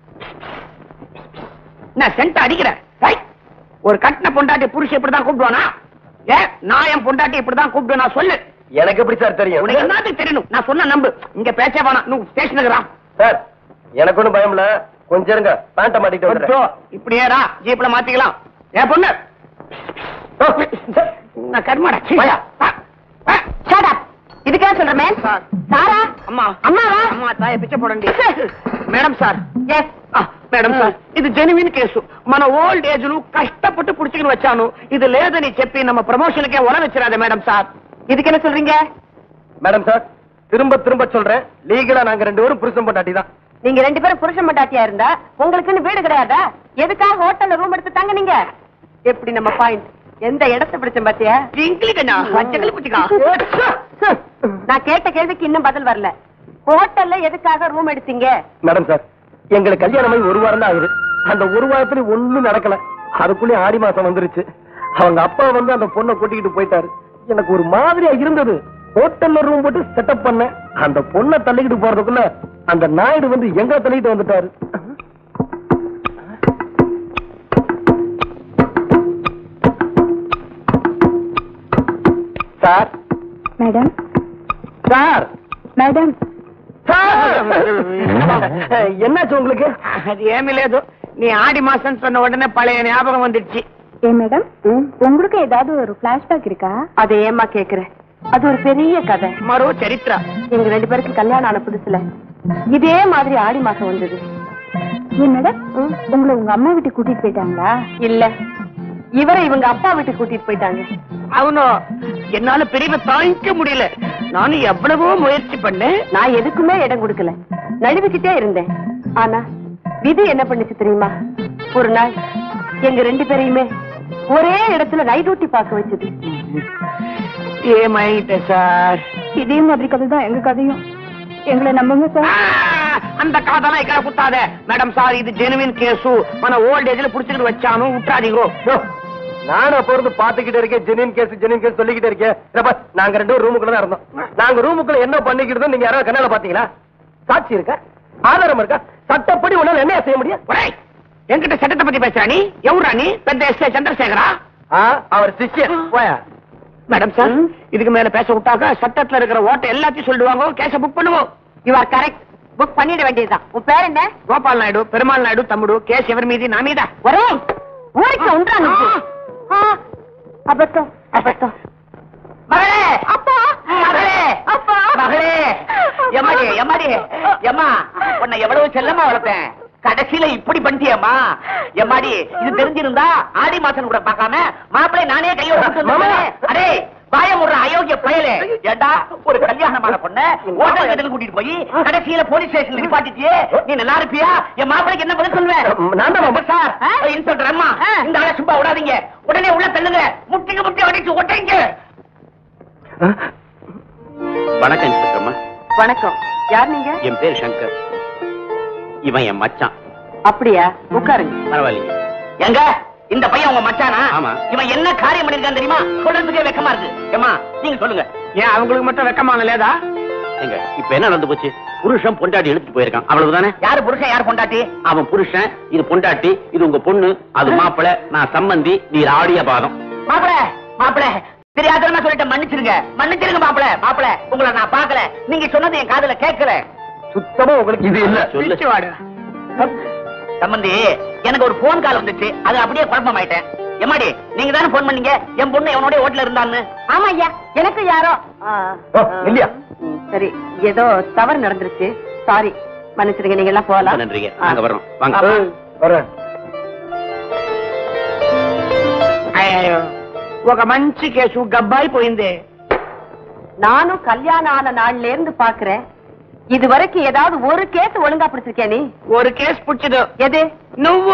நான் சென்ட் அடிக்கிறேன் ஏய், ஒரு கட்டின பொண்டாட்டி புருஷன் இப்படிதான் கூப்பிடுவானா ஏ நான் என் பொண்டாட்டி இப்படிதான் கூப்பிடுவேன் சொல்லு எனக்கு எப்படி சார் தெரியும் உனக்கு என்னது தெரியணும் நான் சொன்ன நம்பு இங்க பேச்சே வேணாம் நீ ஸ்டேஷனுக்கு ரா சார் எனக்கு ஒண்ணும் பயம் இல்ல கொஞ்சம் இருங்க பேண்ட மாட்டிட்டு கொஞ்சம் வந்துடுறேன். இப்படியே ரா ஜீப்ல மாத்திக்கலாம் ஏன் பொண்ணு ஓ, சார், நான் கர்மாடா சீ. வாயா. ஆ, ஆ. ஷட் அப் இதுக்கே சொல்ற மேம் சார். சாரா అమ్మా అమ్మావా? అమ్మా తాయ పిచ్చపోడండి madam sir yes madam sir ఇది జెన్యున్ కేసు మన ఓల్డ్ ఏజ్ ను కష్టపట్టు పుడుచుకుని వచ్చాను ఇది లేదని చెప్పి నమ్మ ప్రమోషన్ కే ఉల వెచ్చిరాదే మేడం సార్ இதுக்கு என்ன சொல்றீங்க மேடம் சார் திரும்ப திரும்ப சொல்றேன் லீகலா நாங்க ரெண்டு பேரும் புருஷன் பட்டாட்டி தான் நீங்க ரெண்டு பேரும் புருஷன் மட்டாட்டியா இருந்தா உங்களுக்குன்னு வீடு கிடையாதா எதுக்காக ஹோட்டல்ல ரூம் எடுத்து தங்க நீங்க எப்படி நம்ம பாயிண்ட் எந்த இடத்தை பிடிச்சேன் பாத்தியா நான் கேட்ட கேள்விக்கு இன்னும் பதில் வரல ஹோட்டல்ல எதுக்காக ரூம் எடுத்தீங்க மேடம் சார் எங்களுக்கு கல்யாணமாயி ஒரு வாரம் தான் ஆகுது அந்த ஒரு வாரத்துல ஒண்ணும் நடக்கல அதுக்குள்ளே ஆடி மாசம் வந்துருச்சு அவங்க அப்பா வந்து அந்த பொண்ணை கூட்டிக்கிட்டு போயிட்டாரு எனக்கு ஒரு மாதிரியா இருந்தது ஹோட்டல்ல ரூம் போட்டு செட்டப் பண்ணேன் அந்த பொண்ணை தள்ளிக்கிட்டு போறதுக்குள்ள அந்த நாயுடு வந்து எங்க தள்ளிக்கிட்டு வந்துட்டாரு sir madam sir madam sir என்னாச்சு உங்களுக்கு அது ఏమీ లేదు నీ ఆడి మాసం சொன்ன உடனே பழைய ஞாபகம் வந்துடுச்சு ஏ மேடம் உங்களுக்கு ஏதாவது ஒரு பிளாஷ்பேக் இருக்கா அதை ஏமா கேக்குற அது ஒரு பெரிய கதை మరో చరిత్ర எங்க ரெண்டு பேருக்கு கல்யாணம் ஆன புதுசுல இதே மாதிரி ஆடி மாசம் வந்தது ஏன் மேடம் உங்களை உங்க அம்மா வீட்டுக்கு கூட்டிட்டு போயிட்டாங்களா இல்ல இவரை இவங்க அப்பா வீட்டுக்கு கூட்டிட்டு போயிட்டாங்க అవును என்னால பிரிவை தாங்கிக்க முடியல நானும் எவ்வளவோ முயற்சி பண்ணேன் நான் எதுக்குமே இடம் கொடுக்கல நழுவிக்கிட்டே இருந்தேன் ஆனா விதி என்ன பண்ணுச்சு தெரியுமா ஒரு நாள் எங்க ரெண்டு பேரையுமே ஒரே இடத்துல நைட் டியூட்டி பார்க்க வச்சது ఏమైతే సార్ இதே மாதிரி கதை தான் எங்க கதையும் எங்களை நம்புங்க சார் அந்த காதெல்லாம் ఇక్కడ குத்தாத மேடம் சார் இது ஜெனுவின் கேசு మన ఓల్డ్ ఏజ్ లో పుడిచిட்டு వచ్చాను ఉట్రాదిగో யோ, நானும் அப்ப இருந்து பாத்துக்கிட்டே இருக்கேன் ஜெனின் கேஸ் ஜெனின் கேஸ் சொல்லிக்கிட்டே இருக்கேன் இதை பார், நாங்க ரெண்டு பேரும் ரூமுக்குள்ள தான் இருந்தோம் நாங்க ரூமுக்குள்ள என்ன பண்ணிக்கிட்டு நீங்க யாராவது கண்ணால பாத்தீங்களா சாட்சி இருக்கா ஆதாரம் இருக்கா சட்டப்படி உன்னால என்ன செய்ய முடியும் ఒరేయ్ వెంకట సట్టత పத்தி పేసరా నీ ఎవరా నీ పెద్ద ఎస్ఏ చంద్రశేఖరా ஆ, அவர் சிஷ்யன் போயா மேடம் சார் இதுக்கு மேல பேச விட்டாக்க சட்டத்துல இருக்கிற ஓட்டை எல்லாத்தையும் சொல்லிடுவாங்க கேஸ புக் பண்ணுவோம் யூ ஆர் கரெக்ட் புக் பண்ணிட வேண்டியதுதான் உன் பேர் என்ன గోపాల్ నాయుడు పెరుమాళ్ నాయుడు తమ్ముడు కేసు ఎవరి మీది నా మీద ஒரே ஊருக்கு ஒன்றாங்க அபத்தம் அபத்தம் மகளே அப்பா மகளே அப்பா மகளே எம்மாடி எம்மாடி எம்மா உன்னை எவ்வளவு செல்லமா வளர்த்தேன் கடைசியில இப்படி பண்ணிட்டியம்மா எம்மாடி இது தெரிஞ்சிருந்தா ஆடி மாசம் கூட பார்க்காம மாப்பிள்ளை நானே கையோட கூட்டு வந்திருப்பேனே. அடே பயமுற அயோக்கிய பயலே ஏண்டா ஒரு கல்யாணமான பொண்ண ஓட்டல் கடையில் கூட்டிட்டு போய் கடைசியில போலீஸ் ஸ்டேஷன்ல நிப்பாட்டிட்டியே நீ நல்லா இருப்பியா என் மாப்பிளைக்கு என்ன பதில் சொல்லுவேன் நான் தான் மாமா. சார் இன்ஸ்பெக்டர் அம்மா இந்த ஆளை சும்மா விடாதீங்க உடனே உள்ள தள்ளுங்க முட்டிக்கு முட்டி அடிச்சு ஒட்டைங்க வணக்கம் இன்ஸ்பெக்டர்மா வணக்கம் யார் நீங்க என் பேர் சங்கர் இவன் என் மச்சான் அப்படியா உட்காருங்க பரவாயில்லைங்க எங்க இந்த பையன் உங்க மச்சானா ஆமா. இவன் என்ன காரியம் பண்ணிருக்கான் தெரியுமா சொல்றதுக்கே வெக்கமா இருக்கு ஏமா நீங்க சொல்லுங்க ஏன் அவங்களுக்கு மட்டும் வெக்கமான லேதா எங்க இப்ப என்ன நடந்து போச்சு புருஷன் பொண்டாட்டி எடுத்துட்டு போயிருக்கான் அவ்வளவுதானே யாரு புருஷன் யார் பொண்டாட்டி அவன் புருஷன் இது பொண்டாட்டி இது உங்க பொண்ணு அது மாப்பிளை நான் சம்பந்தி நீ ஆடிய பாதம் மாப்பிள மாப்பிள தெரியாதனமா சொல்லிட்டு மன்னிச்சிருங்க மன்னிச்சிருங்க மாப்பிள மாப்பிள உங்களை நான் பார்க்கல நீங்க சொன்னது என் காதுல கேட்கல சுத்தமா உங்களுக்கு இது இல்ல சொல்லு பிடிச்சு வாடு சம்பந்தி எனக்கு ஒரு போன் கால் வந்துச்சு அது அப்படியே குழப்பம் ஆயிட்டேன் எம்மாடி நீங்க தானே போன் பண்ணீங்க என் பொண்ணு எவனோட ஓட்டுல இருந்தான்னு ஆமா ஐயா எனக்கு யாரோ ஆ, ஓ, இல்லையா ம், சரி ஏதோ தவறு நடந்துருச்சு சாரி மன்னிச்சிருங்க நீங்க எல்லாம் போகலாம் நன்றிங்க நாங்க வர்றோம் வாங்க ஏய், வரேன் అయ్యో ఒక మంచి కేసు గబ్బాయి పోయింది நானும் கல்யாணம் ஆன நாள்ல இருந்து பாக்குறேன் இது வரைக்கும் ஏதாவது ஒரு கேஸ் ஒழுங்கா பிடிச்சிருக்கியா நீ ஒரு కేసు పుచ్చిదు எது నువ్వు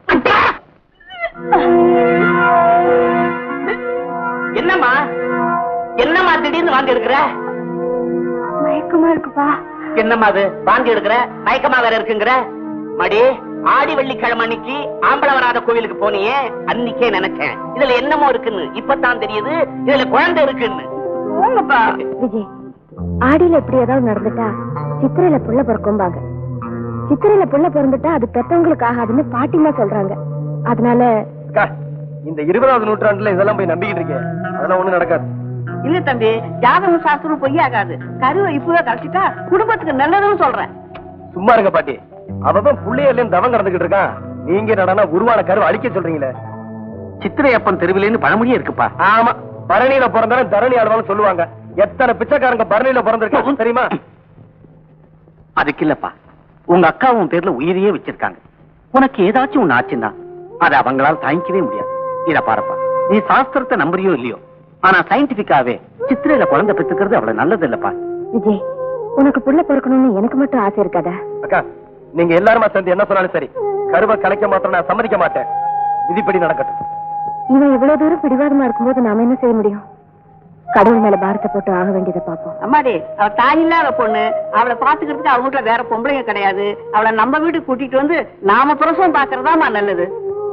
என்னம்மா என்னம்மா திடீர்னு வாங்கி எடுக்கிற மயக்கமா இருக்குப்பா என்னம்மா அது வாங்கி எடுக்கிற மயக்கமா வேற இருக்குங்கிற மடி ஆடி வெள்ளிக்கிழமை அன்னைக்கு ஆம்பளை வராத கோவிலுக்கு போனியே அன்னைக்கே நினைச்சேன் இதுல என்னமோ இருக்குன்னு இப்பதான் தெரியுது இதுல குழந்தை இருக்குன்னு போங்கப்பா விஜய் ஆடியில இப்படி ஏதாவது நடந்துட்டா சித்திரையில புள்ள பிறக்கும்பாங்க சித்திரையில புள்ள பிறந்துட்டா அது பெத்தவங்களுக்கு ஆகாதுன்னு பாட்டிமா சொல்றாங்க அதனால அக்கா, இந்த இருபதாவது நூற்றாண்டுல இதெல்லாம் போய் நம்பிக்கிட்டு இருக்கேன் அதெல்லாம் ஒண்ணும் நடக்காது இல்ல தம்பி ஜாதகம் சாஸ்திரம் பொய்யாகாது கருவை இப்பவே கழிச்சிட்டா குடும்பத்துக்கு நல்லதுன்னு சொல்றேன் சும்மா இருங்க பாட்டி அவன் புள்ளையில தவம் கடந்துகிட்டு இருக்கான் நீங்க நடனா உருவான கருவை அழிக்க சொல்றீங்களே சித்திரை அப்பன் தெருவிலேன்னு பழமொழியே இருக்குப்பா ஆமா பரணியில பிறந்தவன் தரணி ஆடுவான்னு சொல்லுவாங்க எத்தனை பிச்சைக்காரங்க பரணியில பிறந்திருக்காங்க தெரியுமா அதுக்கு இல்லப்பா உங்க அக்கா உன் பேர்ல உயிரையே வச்சிருக்காங்க உனக்கு ஏதாச்சும் ஒண்ணு ஆச்சுன்னா அதை அவங்களால தாங்கிக்கவே முடியாது இத பாருப்பா நீ சாஸ்திரத்தை நம்புறியோ இல்லையோ ஆனா சயின்டிபிக்காவே சித்திரையில குழந்தை பெத்துக்கிறது அவ்வளவு நல்லது இல்லப்பா விஜய் உனக்கு புள்ள பிறக்கணும்னு எனக்கு மட்டும் ஆசை இருக்காதா அக்கா நீங்க எல்லாருமா சேர்ந்து என்ன சொன்னாலும் சரி கருவை கலைக்க மாத்திரம் நான் சம்மதிக்க மாட்டேன் விதிப்படி நடக்கட்டும் இவன் இவ்வளவு தூரம் பிடிவாதமா இருக்கும்போது நாம என்ன செய்ய முடியும் கடவுள் மேல பாரத்தை போட்டு ஆக வேண்டியதை பார்ப்போம் அம்மாடி அவ தாய் இல்லாத பொண்ணு அவளை பாத்துக்கிறதுக்கு அவங்க வீட்டுல வேற பொம்பளைங்க கிடையாது அவளை நம்ம வீட்டுக்கு கூட்டிட்டு வந்து நாம பிரசவம் பாக்குறதாமா நல்லது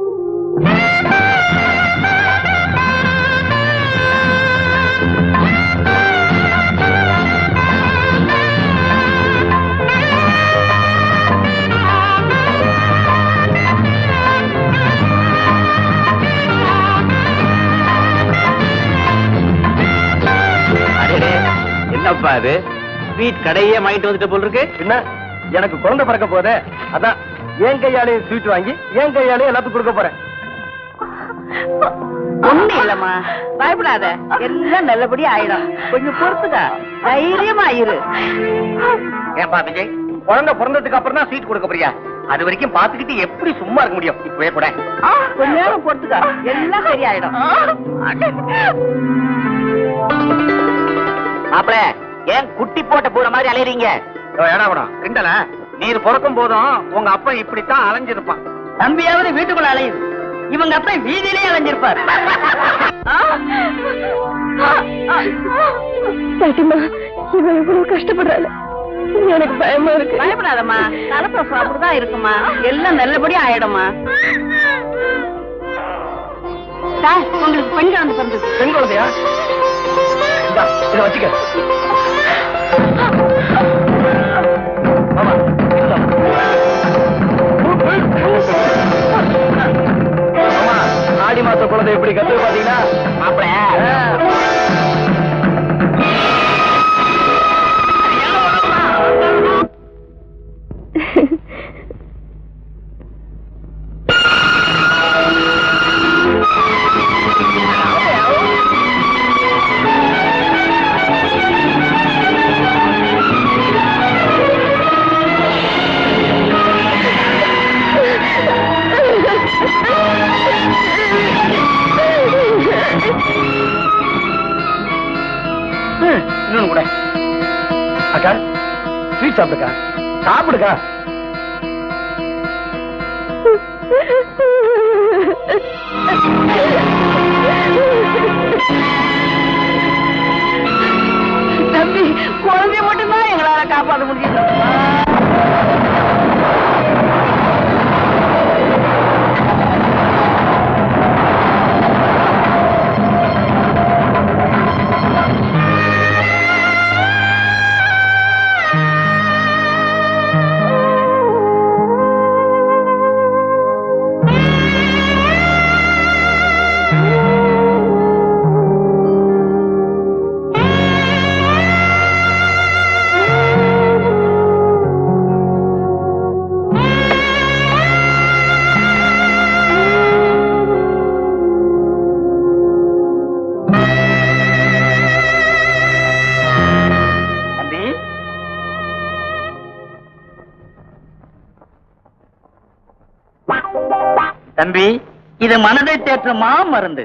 அடடே, என்னப்பா அது ஸ்வீட் கடையே வாங்கிட்டு வந்துட்டு போல் இருக்கு என்ன எனக்கு குழந்தை பிறக்க போதே அதான் என் கையாலே ஸ்வீட் வாங்கி என் கையாலே எல்லாத்துக்கும் கொடுக்க போறேன் ஒண்ணு இல்லம்மா பயப்படாத எல்லாம் நல்லபடி ஆயிடும் கொஞ்சம் பொறுத்துக்க தைரியமா இரு ஏன்பா விஜய் குழந்தை பிறந்ததுக்கு அப்புறம் தான் ஸ்வீட் கொடுக்க போறியா அது வரைக்கும் பாத்துக்கிட்டு எப்படி சும்மா இருக்க முடியும் இப்பவே கூட கொஞ்ச நேரம் பொறுத்துக்க எல்லாம் சரியாயிடும் மாப்பிள ஏன் குட்டி போட்ட பூர மாதிரி அலையறீங்க ஏடாவிடம் கிண்டல நீர் பிறக்கும் போதும் உங்க அப்பா இப்படித்தான் அலைஞ்சிருப்பான் தம்பியாவது வீட்டுக்குள்ள அலையுது இவங்க அப்ப வீதியிலே அலைஞ்சிருப்பார் பாட்டிமா இவன் இவ்வளவு கஷ்டப்படுறாள் எனக்கு பயமா இருக்கு பயப்படாதம்மா கலப்பரம் அப்படிதான் இருக்குமா எல்லாம் நல்லபடி ஆயிடும்மா சார் உங்களுக்கு பெண் குழந்தை பிறந்தது பெண் குழந்தையா இந்தா, இதை வச்சுக்க ஆமா இந்தா. ஆமா ஆடி மாச குழந்தை எப்படி கத்து பாத்தீங்கன்னா மாப்பிள இன்னொன்னு கூட அக்கா ஸ்வீட் சாப்பிடுக்கா சாப்பிடுக்கா தம்பி குழந்தைய மட்டும்தான் எங்களால காப்பாற்ற முடியும் தம்பி தம்பி இது மனதை தேற்றும் மா மருந்து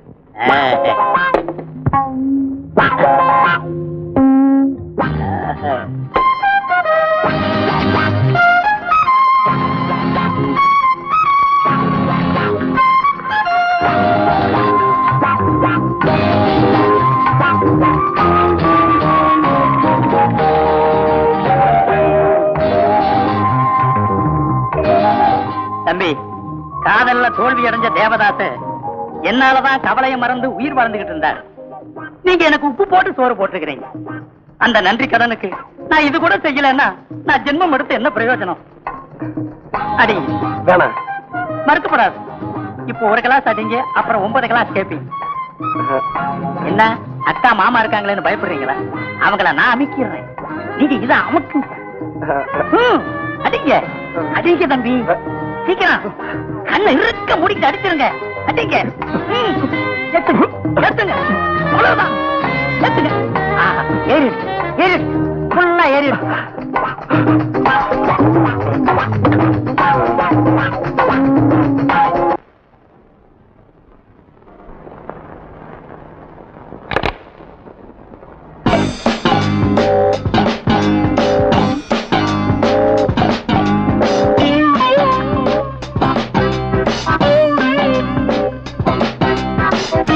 தம்பி காதல்ல தோல்வி அடைஞ்ச தேவதாச என்னாலதான் கவலையை மறந்து உயிர் வாழ்ந்துகிட்டு இருந்தார் நீங்க எனக்கு உப்பு போட்டு சோறு போட்டிருக்கிறீங்க அந்த நன்றி கடனுக்கு நான் இது கூட செய்யலன்னா நான் ஜென்மம் எடுத்து என்ன பிரயோஜனம் அடி வேணாம் மறுக்கப்படாது இப்போ ஒரு கிளாஸ் அடிங்க அப்புறம் ஒன்பது கிளாஸ் கேப்பீங்க என்ன அக்கா மாமா இருக்காங்களேன்னு பயப்படுறீங்களா அவங்கள நான் அமைக்கிறேன் நீங்க இதை அமுக்குங்க ம், அடிங்க அடிங்க தம்பி சீக்கிரம் கண்ணை இருக்க முடிக்க அடிச்சிருங்க அடிங்க ம், எத்துங்க எத்துங்க அவ்வளவுதான் எத்துங்க ஆஹா, ஏறிடு ஏறிடு ஃபுல்லா ஏறிடு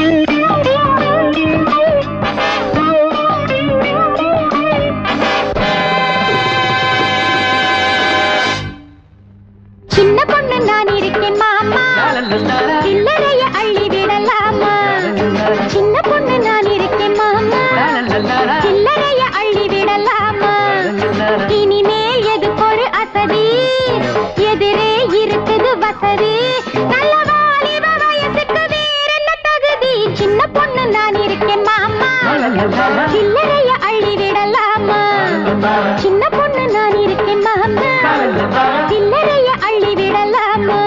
சின்ன பொண்ணு நான் இருக்கேன் மாமா சில்லறைய அள்ளி விடலாமா சின்ன பொண்ணு நான் இருக்கேன் மாமா சில்லறைய அள்ளி விடலாமா இனிமேல் எதுக்கு ஒரு அசதி எதிரே இருக்குது வசதி நல்ல வாலிப வயசுக்கு வேற என்ன தகுதி சின்ன பொண்ணு நான் இருக்கேன் மாமா சில்லறைய அள்ளி விடலாமா சின்ன பொண்ணு நான் இருக்கேன் மாமா சில்லறைய அள்ளி விடலாமா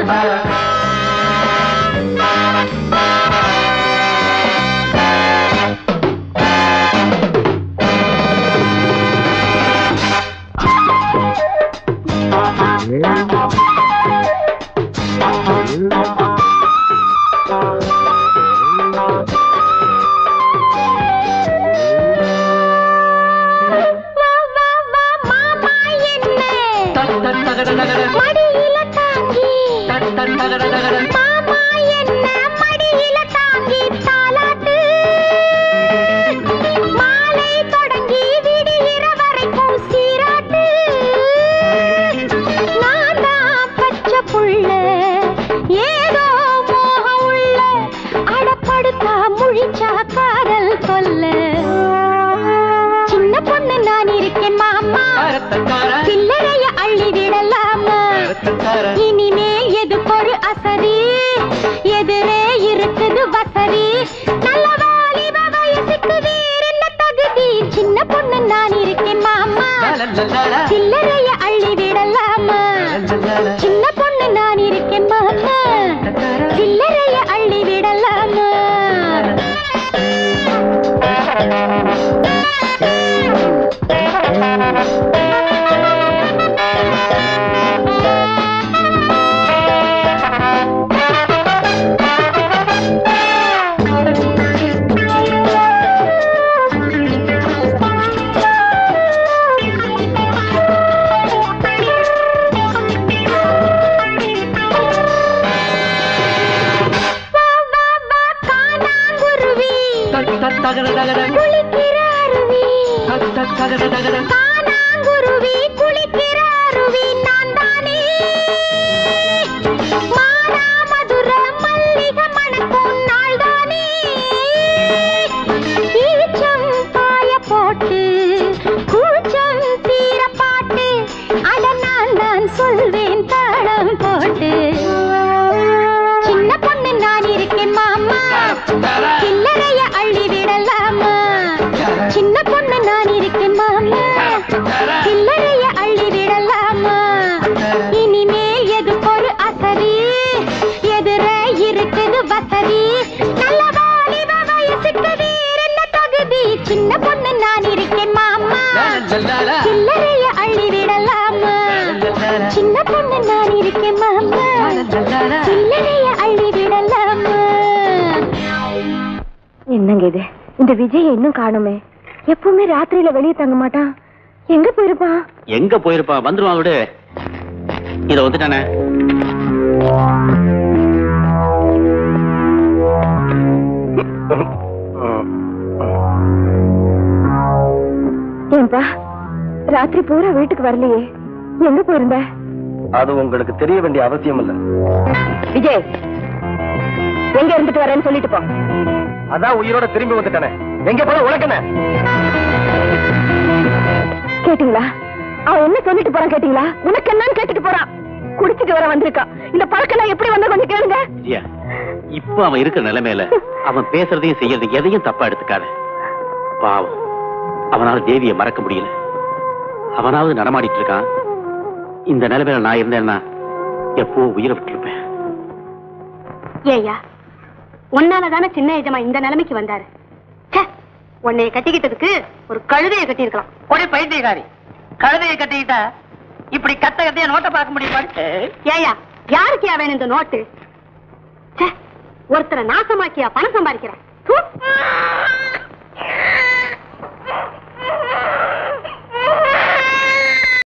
வா வா வா மாமா என்ன மடியில தாங்கி மாமா என்ன மடியில தாங்கி தாலாட்டு மாலை தொடங்கி விடுகிற வரைக்கும் சீராட்டு நான் தான் பச்சை புள்ள ஏதோ மோகம் உள்ள அடப்படுத்தா முழிச்சா காதல் கொல்ல சின்ன பொண்ணு நான் இருக்கேன் மாமா சில்லறைய அள்ளி விடலாமா இனிமே எதுக்கு ஒரு அசதி எதிரே இருக்குது வசதி நல்ல வாலிப வயசுக்கு வேற என்ன தகுதி சின்ன பொண்ணு நான் இருக்கேன் மாமா சில்லறைய அள்ளி விடலாமா சின்ன பொண்ணு நான் இருக்கேன் மாமா சில்லறைய அள்ளி விடலாமா வா வா வா காணாங்குருவி குளிக்கிற அருவி காணாங்குருவி குளிக்கிற அருவி நான் தானே மானாமதுர மல்லிகை மணக்கும் நாள் தானே ஈச்சம் பாய போட்டு கூச்சம் தீர பாட்டு அட நான் நான் சொல்வேன் தாளம் போட்டு சின்ன பொண்ணு நான் இருக்கேன் மாமா சில்லறைய அள்ளி விடலாமா சின்ன பொண்ணு நான் இருக்கேன் மாமா சில்லறைய அள்ளி விடலாமா இனிமேல் எதுக்கு ஒரு அசதி எதிர இருக்குது வசதி நல்ல வாலிப வயசுக்கு வேற என்ன தகுதி சின்ன பொண்ணு நான் இருக்கேன் மாமா சில்லறைய அள்ளி விடலாமா சின்ன பொண்ணு நான் இருக்கேன் மாமா சில்லறைய அள்ளி விடலாமா என்னங்க இது இந்த விஜய் இன்னும் காணுமே எப்பவுமே ராத்திரியில வெளியே தங்க மாட்டான் எங்க போயிருப்பான் எங்க போயிருப்பா வந்துருவான் விடு இத வந்துட்டானே ஏன்பா ராத்திரி பூரா வீட்டுக்கு வரலையே எங்க போயிருந்த அது உங்களுக்கு தெரிய வேண்டிய அவசியம் இல்ல விஜய் எங்க இருந்துட்டு வரேன்னு சொல்லிட்டு போ அதான் உயிரோட திரும்பி வந்துட்டானே எங்க போல உனக்கென்ன கேட்டீங்களா அவன் என்ன சொல்லிட்டு போறான் கேட்டீங்களா உனக்கு என்னன்னு கேட்டுட்டு போறான் குடிச்சிட்டு வர வந்திருக்கான் இந்த பழக்கம் எப்படி வந்த கொஞ்சம் கேளுங்க விஜயா இப்ப அவன் இருக்கிற நிலைமையில அவன் பேசுறதையும் செய்யறதையும் எதையும் தப்பா எடுத்துக்காத பாவம் அவனால தேவியை மறக்க முடியல அவனாவது நடமாடிட்டு இருக்கான் இந்த நிலைமையில நான் இருந்தேன்னா எப்போ உயிரை விட்டுருப்பேன் ஏய்யா உன்னால தானே சின்ன எஜமா இந்த நிலைமைக்கு வந்தாரு ச்சே, உன்னைய கட்டிக்கிட்டதுக்கு ஒரு கழுதைய கட்டியிருக்கலாம் ஒரே பைத்தியக்காரி கழுதையை கட்டிக்கிட்டா இப்படி கத்த கத்தைய நோட்டை பார்க்க முடியுமா ஏயா யாருக்கு வேணும் இந்த நோட்டு ச்சே, ஒருத்தரை நாசமாக்கியா பணம் சம்பாதிக்கிறேன் தூ.